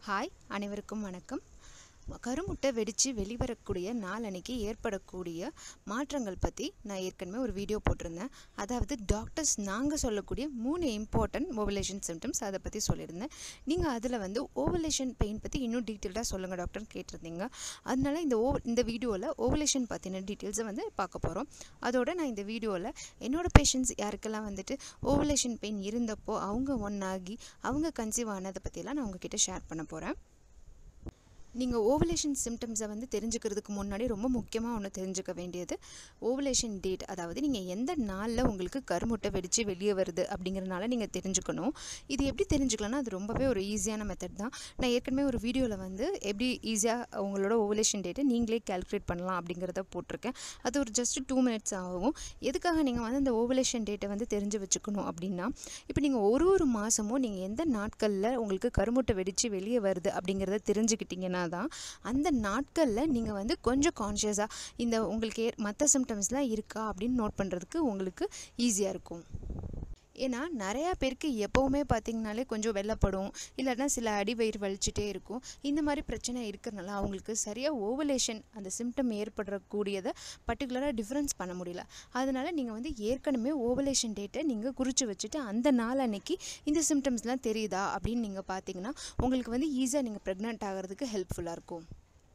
hi அனைவருக்கும் வணக்கம் கருமுட்டை வெடித்து வெளிவரக்கூடிய நாளன்னைக்கு ஏற்படக்கூடிய மாற்றங்கள் பற்றி நான் ஏற்கனவே ஒரு வீடியோ போட்டிருந்தேன் அதாவது டாக்டர்ஸ் நாங்கள் சொல்லக்கூடிய மூணு இம்பார்ட்டன்ட் ஓவலேஷன் சிம்டம்ஸ் அதை பற்றி சொல்லியிருந்தேன் நீங்கள் அதில் வந்து ஓவலேஷன் பெயின் பற்றி இன்னும் டீட்டெயில்டாக சொல்லுங்கள் டாக்டர்னு கேட்டிருந்தீங்க அதனால இந்த ஓ இந்த வீடியோவில் ஓவலேஷன் பற்றின டீட்டெயில்ஸை வந்து பார்க்க போகிறோம் அதோட நான் இந்த வீடியோவில் என்னோட பேஷண்ட்ஸ் யாருக்கெல்லாம் வந்துட்டு ஓவலேஷன் பெயின் இருந்தப்போ அவங்க ஒன்னாகி அவங்க கன்சீவ் ஆனதை பற்றியெல்லாம் நான் உங்ககிட்ட ஷேர் பண்ண போகிறேன் நீங்கள் ஓவலேஷன் சிம்டம்ஸை வந்து தெரிஞ்சுக்கிறதுக்கு முன்னாடி ரொம்ப முக்கியமாக ஒன்று தெரிஞ்சுக்க வேண்டியது ஓவலேஷன் டேட் அதாவது நீங்கள் எந்த நாளில் உங்களுக்கு கருமுட்டை வெடித்து வெளியே வருது அப்படிங்கிறனால நீங்கள் தெரிஞ்சுக்கணும் இது எப்படி தெரிஞ்சுக்கலாம்னா அது ரொம்பவே ஒரு ஈஸியான மெத்தட் தான் நான் ஏற்கனவே ஒரு வீடியோவில் வந்து எப்படி ஈஸியாக உங்களோட ஓவலேஷன் டேட்டை நீங்களே கேல்குலேட் பண்ணலாம் அப்படிங்கிறத போட்டிருக்கேன் அது ஒரு ஜஸ்ட் டூ மினிட்ஸ் ஆகும் எதுக்காக நீங்கள் வந்து அந்த ஓவலேஷன் டேட்டை வந்து தெரிஞ்சு வச்சுக்கணும் அப்படின்னா இப்போ நீங்கள் ஒரு ஒரு மாதமும் நீங்கள் எந்த நாட்களில் உங்களுக்கு கருமுட்டை வெடித்து வெளியே வருது அப்படிங்கிறத தெரிஞ்சுக்கிட்டீங்கன்னா தான் அந்த நாட்களில் நீங்கள் வந்து கொஞ்சம் கான்ஷியஸாக இந்த உங்களுக்கு ஏ மற்ற சிம்டம்ஸ்லாம் இருக்கா அப்படின்னு நோட் பண்ணுறதுக்கு உங்களுக்கு ஈஸியாக இருக்கும் ஏன்னா நிறையா பேருக்கு எப்போவுமே பார்த்திங்கனாலே கொஞ்சம் வெள்ளப்படும் இல்லைன்னா சில அடி வயிறு வலிச்சுட்டே இருக்கும் இந்த மாதிரி பிரச்சனை இருக்கிறனால அவங்களுக்கு சரியாக ஓவலேஷன் அந்த சிம்டம் ஏற்படக்கூடியதை பர்டிகுலராக டிஃப்ரென்ஸ் பண்ண முடியல அதனால் நீங்கள் வந்து ஏற்கனவே ஓவலேஷன் டேட்டை நீங்கள் குறித்து வச்சுட்டு அந்த நாள் அன்னைக்கு இந்த சிம்டம்ஸ்லாம் தெரியுதா அப்படின்னு நீங்கள் பார்த்தீங்கன்னா உங்களுக்கு வந்து ஈஸியாக நீங்கள் ப்ரெக்னென்ட் ஆகிறதுக்கு ஹெல்ப்ஃபுல்லாக இருக்கும்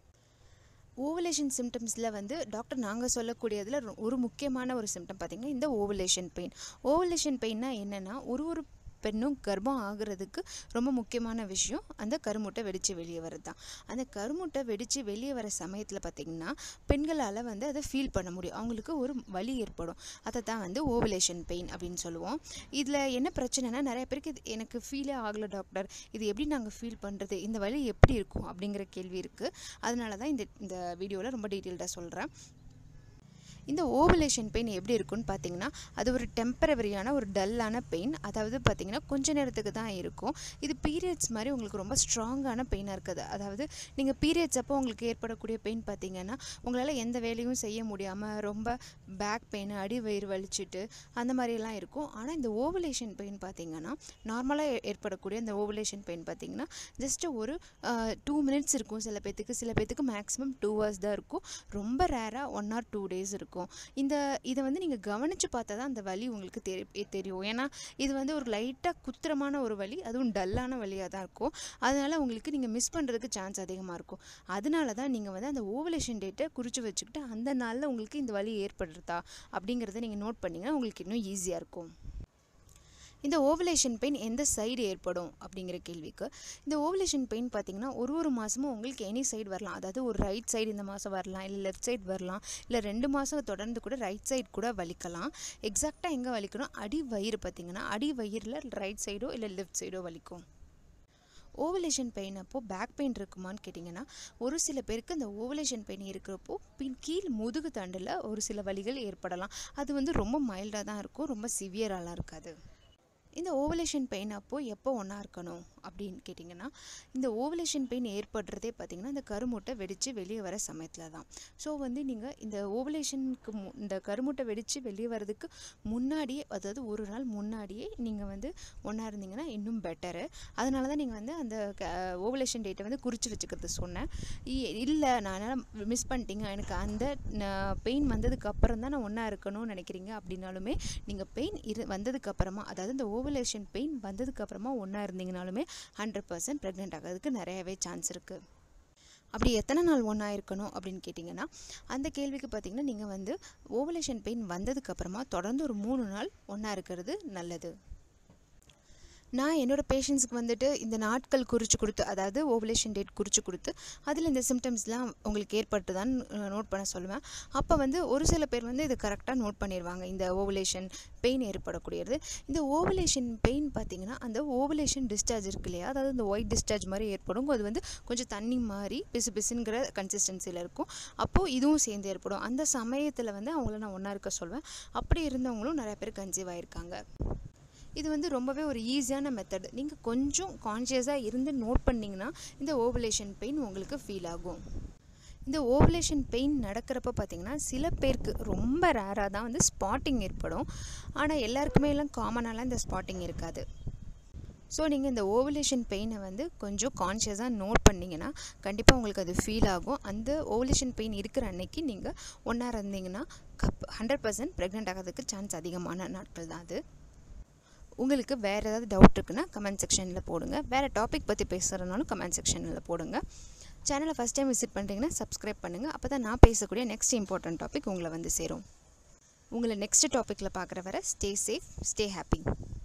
ஓவலேஷன் சிம்டம்ஸில் வந்து டாக்டர் நாங்கள் சொல்லக்கூடியதில் ஒரு முக்கியமான ஒரு சிம்டம் பார்த்திங்கன்னா இந்த ஓவலேஷன் பெயின் ஓவலேஷன் பெயின்னா என்னென்னா ஒரு ஒரு பெண்ணும் கர்ப்பம் ஆகிறதுக்கு ரொம்ப முக்கியமான விஷயம் அந்த கருமுட்டை வெடித்து வெளியே வர்றது தான் அந்த கருமுட்டை வெடித்து வெளியே வர சமயத்தில் பார்த்திங்கன்னா பெண்களால் வந்து அதை ஃபீல் பண்ண முடியும் அவங்களுக்கு ஒரு வலி ஏற்படும் அதை தான் வந்து ஓவலேஷன் பெயின் அப்படின்னு சொல்லுவோம் இதில் என்ன பிரச்சனைனா நிறைய பேருக்கு இது எனக்கு ஃபீலே ஆகலை டாக்டர் இது எப்படி நாங்கள் ஃபீல் பண்ணுறது இந்த வலி எப்படி இருக்கும் அப்படிங்கிற கேள்வி இருக்குது அதனால தான் இந்த இந்த வீடியோவில் ரொம்ப டீட்டெயில்டாக சொல்கிறேன் இந்த ஓவலேஷன் பெயின் எப்படி இருக்குன்னு பார்த்தீங்கன்னா அது ஒரு டெம்பரவரியான ஒரு டல்லான பெயின் அதாவது பார்த்தீங்கன்னா கொஞ்ச நேரத்துக்கு தான் இருக்கும் இது பீரியட்ஸ் மாதிரி உங்களுக்கு ரொம்ப ஸ்ட்ராங்கான பெயினாக இருக்குது அதாவது நீங்கள் பீரியட்ஸ் அப்போ உங்களுக்கு ஏற்படக்கூடிய பெயின் பார்த்தீங்கன்னா உங்களால் எந்த வேலையும் செய்ய முடியாமல் ரொம்ப பேக் பெயின் அடி வயிறு வலிச்சுட்டு அந்த மாதிரியெல்லாம் இருக்கும் ஆனால் இந்த ஓவலேஷன் பெயின் பார்த்தீங்கன்னா நார்மலாக ஏற்படக்கூடிய இந்த ஓவலேஷன் பெயின் பார்த்தீங்கன்னா ஜஸ்ட்டு ஒரு டூ மினிட்ஸ் இருக்கும் சில பேர்த்துக்கு சில பேர்த்துக்கு மேக்ஸிமம் டூ ஹவர்ஸ் தான் இருக்கும் ரொம்ப ரேராக ஒன் ஆர் டூ டேஸ் இருக்கும் இந்த இதை வந்து நீங்கள் கவனித்து பார்த்தா தான் அந்த வலி உங்களுக்கு தெரி தெரியும் ஏன்னா இது வந்து ஒரு லைட்டாக குத்திரமான ஒரு வலி அதுவும் டல்லான வலியாக தான் இருக்கும் அதனால் உங்களுக்கு நீங்கள் மிஸ் பண்ணுறதுக்கு சான்ஸ் அதிகமாக இருக்கும் அதனால தான் நீங்கள் வந்து அந்த ஓவலேஷன் டேட்டை குறித்து வச்சுக்கிட்டு அந்த நாளில் உங்களுக்கு இந்த வலி ஏற்படுறதா அப்படிங்கிறத நீங்கள் நோட் பண்ணிங்கன்னா உங்களுக்கு இன்னும் ஈஸியாக இருக்கும் இந்த ஓவலேஷன் பெயின் எந்த சைடு ஏற்படும் அப்படிங்கிற கேள்விக்கு இந்த ஓவலேஷன் பெயின் பார்த்திங்கன்னா ஒரு ஒரு மாதமும் உங்களுக்கு எனி சைடு வரலாம் அதாவது ஒரு ரைட் சைடு இந்த மாதம் வரலாம் இல்லை லெஃப்ட் சைடு வரலாம் இல்லை ரெண்டு மாதம் தொடர்ந்து கூட ரைட் சைடு கூட வலிக்கலாம் எக்ஸாக்டாக எங்கே வலிக்கணும் அடி வயிறு பார்த்திங்கன்னா அடி வயிறில் ரைட் சைடோ இல்லை லெஃப்ட் சைடோ வலிக்கும் ஓவலேஷன் பெயின் அப்போது பேக் பெயின் இருக்குமான்னு கேட்டிங்கன்னா ஒரு சில பேருக்கு இந்த ஓவலேஷன் பெயின் இருக்கிறப்போ பின் கீழ் முதுகு தண்டில் ஒரு சில வலிகள் ஏற்படலாம் அது வந்து ரொம்ப மைல்டாக தான் இருக்கும் ரொம்ப சிவியராலாம் இருக்காது இந்த ஓவலேஷன் பெயின் அப்போது எப்போ ஒன்றா இருக்கணும் அப்படின்னு கேட்டிங்கன்னா இந்த ஓவலேஷன் பெயின் ஏற்படுறதே பார்த்திங்கன்னா இந்த கருமுட்டை வெடித்து வெளியே வர சமயத்தில் தான் ஸோ வந்து நீங்கள் இந்த ஓவலேஷனுக்கு மு இந்த கருமுட்டை வெடித்து வெளியே வரதுக்கு முன்னாடியே அதாவது ஒரு நாள் முன்னாடியே நீங்கள் வந்து ஒன்றா இருந்தீங்கன்னா இன்னும் பெட்டரு அதனால தான் நீங்கள் வந்து அந்த ஓவலேஷன் டேட்டை வந்து குறித்து வச்சுக்கிறது சொன்னேன் இல்லை நான் என்னால் மிஸ் பண்ணிட்டீங்க எனக்கு அந்த பெயின் வந்ததுக்கு அப்புறம் தான் நான் ஒன்றா இருக்கணும்னு நினைக்கிறீங்க அப்படின்னாலுமே நீங்கள் பெயின் இரு வந்ததுக்கப்புறமா அதாவது இந்த ஓவலேஷன் பெயின் வந்ததுக்கப்புறமா ஒன்றா இருந்தீங்கனாலுமே ஹண்ட்ரட் பர்சன்ட் ப்ரெக்னென்ட் ஆகிறதுக்கு நிறையவே சான்ஸ் இருக்குது அப்படி எத்தனை நாள் ஒன்றா இருக்கணும் அப்படின்னு கேட்டிங்கன்னா அந்த கேள்விக்கு பார்த்திங்கன்னா நீங்கள் வந்து ஓவலேஷன் பெயின் வந்ததுக்கப்புறமா தொடர்ந்து ஒரு மூணு நாள் ஒன்றா இருக்கிறது நல்லது நான் என்னோடய பேஷண்ட்ஸுக்கு வந்துட்டு இந்த நாட்கள் குறித்து கொடுத்து அதாவது ஓவலேஷன் டேட் குறித்து கொடுத்து அதில் இந்த சிம்டம்ஸ்லாம் உங்களுக்கு ஏற்பட்டுதான்னு நோட் பண்ண சொல்லுவேன் அப்போ வந்து ஒரு சில பேர் வந்து இது கரெக்டாக நோட் பண்ணிடுவாங்க இந்த ஓவலேஷன் பெயின் ஏற்படக்கூடியது இந்த ஓவலேஷன் பெயின் பார்த்திங்கன்னா அந்த ஓவலேஷன் டிஸ்சார்ஜ் இருக்கு இல்லையா அதாவது இந்த ஒயிட் டிஸ்சார்ஜ் மாதிரி ஏற்படும் அது வந்து கொஞ்சம் தண்ணி மாதிரி பிசு பிசுங்கிற கன்சிஸ்டன்சியில் இருக்கும் அப்போது இதுவும் சேர்ந்து ஏற்படும் அந்த சமயத்தில் வந்து அவங்கள நான் ஒன்றா இருக்க சொல்வேன் அப்படி இருந்தவங்களும் நிறைய பேர் கன்சீவ் ஆகிருக்காங்க இது வந்து ரொம்பவே ஒரு ஈஸியான மெத்தட் நீங்கள் கொஞ்சம் கான்ஷியஸாக இருந்து நோட் பண்ணிங்கன்னா இந்த ஓவலேஷன் பெயின் உங்களுக்கு ஃபீல் ஆகும் இந்த ஓவலேஷன் பெயின் நடக்கிறப்ப பார்த்திங்கன்னா சில பேருக்கு ரொம்ப ரேராக தான் வந்து ஸ்பாட்டிங் ஏற்படும் ஆனால் எல்லாருக்குமே எல்லாம் காமனாலாம் இந்த ஸ்பாட்டிங் இருக்காது ஸோ நீங்கள் இந்த ஓவலேஷன் பெயினை வந்து கொஞ்சம் கான்ஷியஸாக நோட் பண்ணிங்கன்னா கண்டிப்பாக உங்களுக்கு அது ஃபீல் ஆகும் அந்த ஓவலேஷன் பெயின் இருக்கிற அன்னைக்கு நீங்கள் ஒன்றா இருந்தீங்கன்னா கப் ஹண்ட்ரட் பர்சன்ட் ப்ரெக்னென்ட் ஆகிறதுக்கு சான்ஸ் அதிகமான நாட்கள் தான் அது உங்களுக்கு வேறு ஏதாவது டவுட் இருக்குன்னா கமெண்ட் செக்ஷனில் போடுங்க வேறு டாபிக் பற்றி பேசுகிறனாலும் கமெண்ட் செக்ஷனில் போடுங்க சேனலை ஃபஸ்ட் டைம் விசிட் பண்ணுறீங்கன்னா சப்ஸ்கிரைப் பண்ணுங்கள் அப்போ தான் நான் பேசக்கூடிய நெக்ஸ்ட் இம்பார்ட்டன்ட் டாபிக் உங்களை வந்து சேரும் உங்களை நெக்ஸ்ட் டாப்பிக்கில் பார்க்குற வரை ஸ்டே சேஃப் ஸ்டே ஹாப்பி